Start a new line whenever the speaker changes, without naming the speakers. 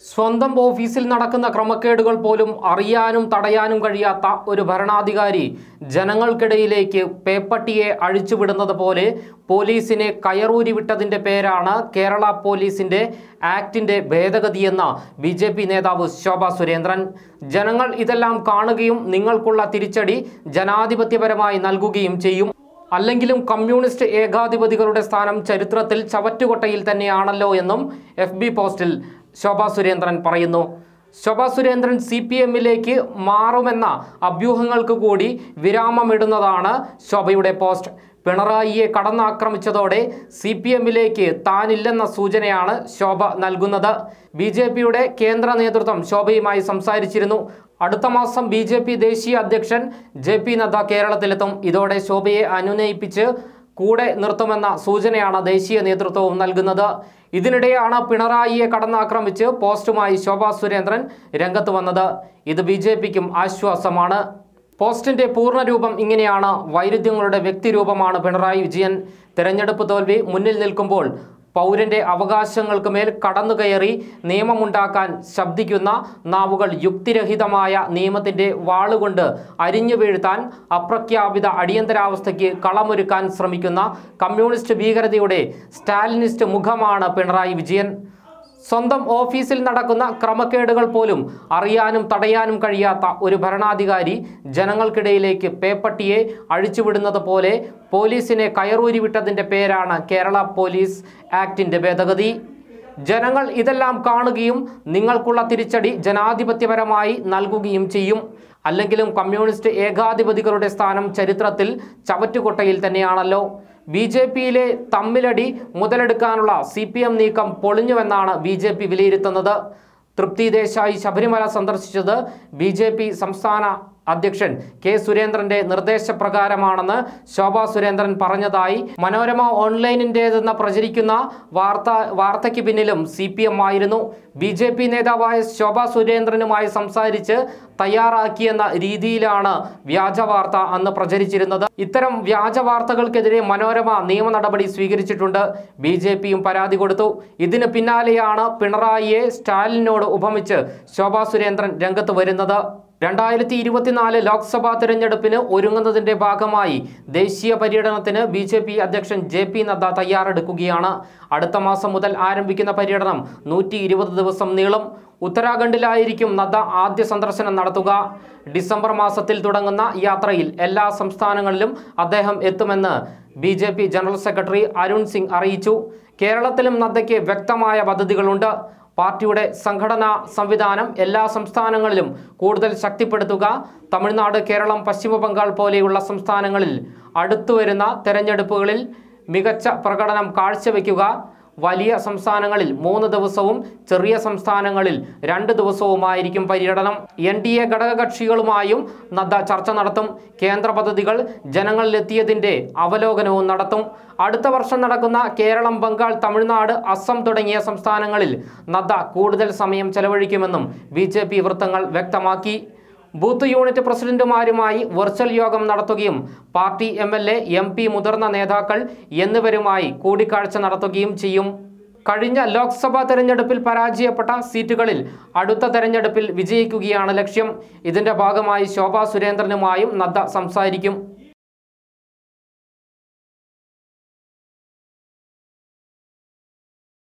സ്വന്തം ഓഫീസിൽ നടക്കുന്ന ക്രമക്കേടുകൾ പോലും അറിയാനും തടയാനും കഴിയാത്ത ഒരു ഭരണാധികാരി ജനങ്ങൾക്കിടയിലേക്ക് പേപ്പട്ടിയെ അഴിച്ചുവിടുന്നത് പോലെ പോലീസിനെ കയറൂരി വിട്ടതിൻ്റെ പേരാണ് കേരള പോലീസിൻ്റെ ആക്ടിൻ്റെ ഭേദഗതിയെന്ന ബി ജെ പി നേതാവ് ശോഭ സുരേന്ദ്രൻ ജനങ്ങൾ ഇതെല്ലാം കാണുകയും നിങ്ങൾക്കുള്ള തിരിച്ചടി ജനാധിപത്യപരമായി നൽകുകയും ചെയ്യും അല്ലെങ്കിലും കമ്മ്യൂണിസ്റ്റ് ഏകാധിപതികളുടെ സ്ഥാനം ചരിത്രത്തിൽ ചവറ്റുകൊട്ടയിൽ തന്നെയാണല്ലോ എന്നും എഫ് ബി പോസ്റ്റിൽ ശോഭ സുരേന്ദ്രൻ പറയുന്നു ശോഭ സുരേന്ദ്രൻ സി പി എമ്മിലേക്ക് മാറുമെന്ന അഭ്യൂഹങ്ങൾക്ക് കൂടി വിരാമമിടുന്നതാണ് ശോഭയുടെ പോസ്റ്റ് പിണറായിയെ കടന്നാക്രമിച്ചതോടെ സി പി എമ്മിലേക്ക് താനില്ലെന്ന സൂചനയാണ് ശോഭ നൽകുന്നത് ബി ജെ പിയുടെ കേന്ദ്ര നേതൃത്വം ശോഭയുമായി സംസാരിച്ചിരുന്നു അടുത്ത മാസം ബി ജെ പി ദേശീയ അധ്യക്ഷൻ ജെ പി നദ്ദ കേരളത്തിലെത്തും ഇതോടെ ശോഭയെ അനുനയിപ്പിച്ച് കൂടെ നിർത്തുമെന്ന സൂചനയാണ് ദേശീയ നേതൃത്വവും നൽകുന്നത് ഇതിനിടെയാണ് പിണറായിയെ കടന്നാക്രമിച്ച് പോസ്റ്റുമായി ശോഭാ സുരേന്ദ്രൻ രംഗത്ത് വന്നത് ഇത് ബി ജെ പിക്കും ആശ്വാസമാണ് പോസ്റ്റിന്റെ പൂർണ്ണരൂപം ഇങ്ങനെയാണ് വൈരുദ്ധ്യങ്ങളുടെ വ്യക്തിരൂപമാണ് പിണറായി വിജയൻ തെരഞ്ഞെടുപ്പ് തോൽവി മുന്നിൽ നിൽക്കുമ്പോൾ പൗരന്റെ അവകാശങ്ങൾക്ക് മേൽ കടന്നുകയറി നിയമമുണ്ടാക്കാൻ ശബ്ദിക്കുന്ന നാവുകൾ യുക്തിരഹിതമായ നിയമത്തിന്റെ വാളുകൊണ്ട് അരിഞ്ഞു വീഴ്ത്താൻ അപ്രഖ്യാപിത അടിയന്തരാവസ്ഥയ്ക്ക് കളമൊരുക്കാൻ ശ്രമിക്കുന്ന കമ്മ്യൂണിസ്റ്റ് ഭീകരതയുടെ സ്റ്റാലിനിസ്റ്റ് മുഖമാണ് പിണറായി വിജയൻ സ്വന്തം ഓഫീസിൽ നടക്കുന്ന ക്രമക്കേടുകൾ പോലും അറിയാനും തടയാനും കഴിയാത്ത ഒരു ഭരണാധികാരി ജനങ്ങൾക്കിടയിലേക്ക് പേപ്പട്ടിയെ അഴിച്ചുവിടുന്നത് പോലെ പോലീസിനെ കയറൂരി വിട്ടതിൻ്റെ പേരാണ് കേരള പോലീസ് ആക്ടിൻ്റെ ഭേദഗതി ജനങ്ങൾ ഇതെല്ലാം കാണുകയും നിങ്ങൾക്കുള്ള തിരിച്ചടി ജനാധിപത്യപരമായി നൽകുകയും ചെയ്യും അല്ലെങ്കിലും കമ്മ്യൂണിസ്റ്റ് ഏകാധിപതികളുടെ സ്ഥാനം ചരിത്രത്തിൽ ചവറ്റുകൊട്ടയിൽ തന്നെയാണല്ലോ ബി ജെ പിയിലെ തമ്മിലടി മുതലെടുക്കാനുള്ള സി പി എം നീക്കം പൊളിഞ്ഞുവെന്നാണ് ബി ജെ പി വിലയിരുത്തുന്നത് തൃപ്തി ദേശായി ശബരിമല സന്ദർശിച്ചത് ബി ജെ പി സംസ്ഥാന അധ്യക്ഷൻ കെ സുരേന്ദ്രന്റെ നിർദ്ദേശപ്രകാരമാണെന്ന് ശോഭാ സുരേന്ദ്രൻ പറഞ്ഞതായി മനോരമ ഓൺലൈനിൻ്റേതെന്ന് പ്രചരിക്കുന്ന വാർത്ത വാർത്തയ്ക്ക് പിന്നിലും സി പി എം ആയിരുന്നു ബി ജെ പി നേതാവായ ശോഭാ സുരേന്ദ്രനുമായി സംസാരിച്ച് തയ്യാറാക്കിയെന്ന രീതിയിലാണ് വ്യാജ വാർത്ത അന്ന് പ്രചരിച്ചിരുന്നത് ഇത്തരം വ്യാജ വാർത്തകൾക്കെതിരെ മനോരമ നിയമ നടപടി സ്വീകരിച്ചിട്ടുണ്ട് ബി ജെ പിയും പരാതി കൊടുത്തു ഇതിന് പിന്നാലെയാണ് പിണറായിയെ സ്റ്റാലിനോട് ഉപമിച്ച് ശോഭാ സുരേന്ദ്രൻ രംഗത്ത് വരുന്നത് രണ്ടായിരത്തി ഇരുപത്തിനാല് ലോക്സഭാ തെരഞ്ഞെടുപ്പിന് ഒരുങ്ങുന്നതിന്റെ ഭാഗമായി ദേശീയ പര്യടനത്തിന് ബി ജെ പി അധ്യക്ഷൻ ജെ പി നദ്ദ തയ്യാറെടുക്കുകയാണ് അടുത്ത മാസം മുതൽ ആരംഭിക്കുന്ന പര്യടനം നൂറ്റി ഇരുപത് ദിവസം നീളും ഉത്തരാഖണ്ഡിലായിരിക്കും നദ്ദ ആദ്യ സന്ദർശനം നടത്തുക ഡിസംബർ മാസത്തിൽ തുടങ്ങുന്ന യാത്രയിൽ എല്ലാ സംസ്ഥാനങ്ങളിലും അദ്ദേഹം എത്തുമെന്ന് B J P general secretary Arun Singh അറിയിച്ചു കേരളത്തിലും നദ്ദയ്ക്ക് വ്യക്തമായ പദ്ധതികളുണ്ട് പാർട്ടിയുടെ സംഘടനാ സംവിധാനം എല്ലാ സംസ്ഥാനങ്ങളിലും കൂടുതൽ ശക്തിപ്പെടുത്തുക തമിഴ്നാട് കേരളം പശ്ചിമ ബംഗാൾ പോലെയുള്ള സംസ്ഥാനങ്ങളിൽ അടുത്തുവരുന്ന തെരഞ്ഞെടുപ്പുകളിൽ മികച്ച പ്രകടനം കാഴ്ചവെക്കുക വലിയ സംസ്ഥാനങ്ങളിൽ മൂന്ന് ദിവസവും ചെറിയ സംസ്ഥാനങ്ങളിൽ രണ്ട് ദിവസവുമായിരിക്കും പര്യടനം എൻ ഡി എ ഘടകകക്ഷികളുമായും നദ്ദ ചർച്ച നടത്തും കേന്ദ്ര പദ്ധതികൾ ജനങ്ങളിലെത്തിയതിൻ്റെ അവലോകനവും നടത്തും അടുത്ത വർഷം നടക്കുന്ന കേരളം ബംഗാൾ തമിഴ്നാട് അസം തുടങ്ങിയ സംസ്ഥാനങ്ങളിൽ നദ്ദ കൂടുതൽ സമയം ചെലവഴിക്കുമെന്നും ബി വൃത്തങ്ങൾ വ്യക്തമാക്കി ബൂത്ത് യൂണിറ്റ് പ്രസിഡന്റുമാരുമായി വെർച്വൽ യോഗം നടത്തുകയും party M L A M P മുതിർന്ന നേതാക്കൾ എന്നിവരുമായി കൂടിക്കാഴ്ച നടത്തുകയും ചെയ്യും കഴിഞ്ഞ ലോക്സഭാ തെരഞ്ഞെടുപ്പിൽ പരാജയപ്പെട്ട സീറ്റുകളിൽ അടുത്ത തെരഞ്ഞെടുപ്പിൽ വിജയിക്കുകയാണ് ലക്ഷ്യം ഇതിന്റെ ഭാഗമായി ശോഭാ സുരേന്ദ്രനുമായും നദ്ദ സംസാരിക്കും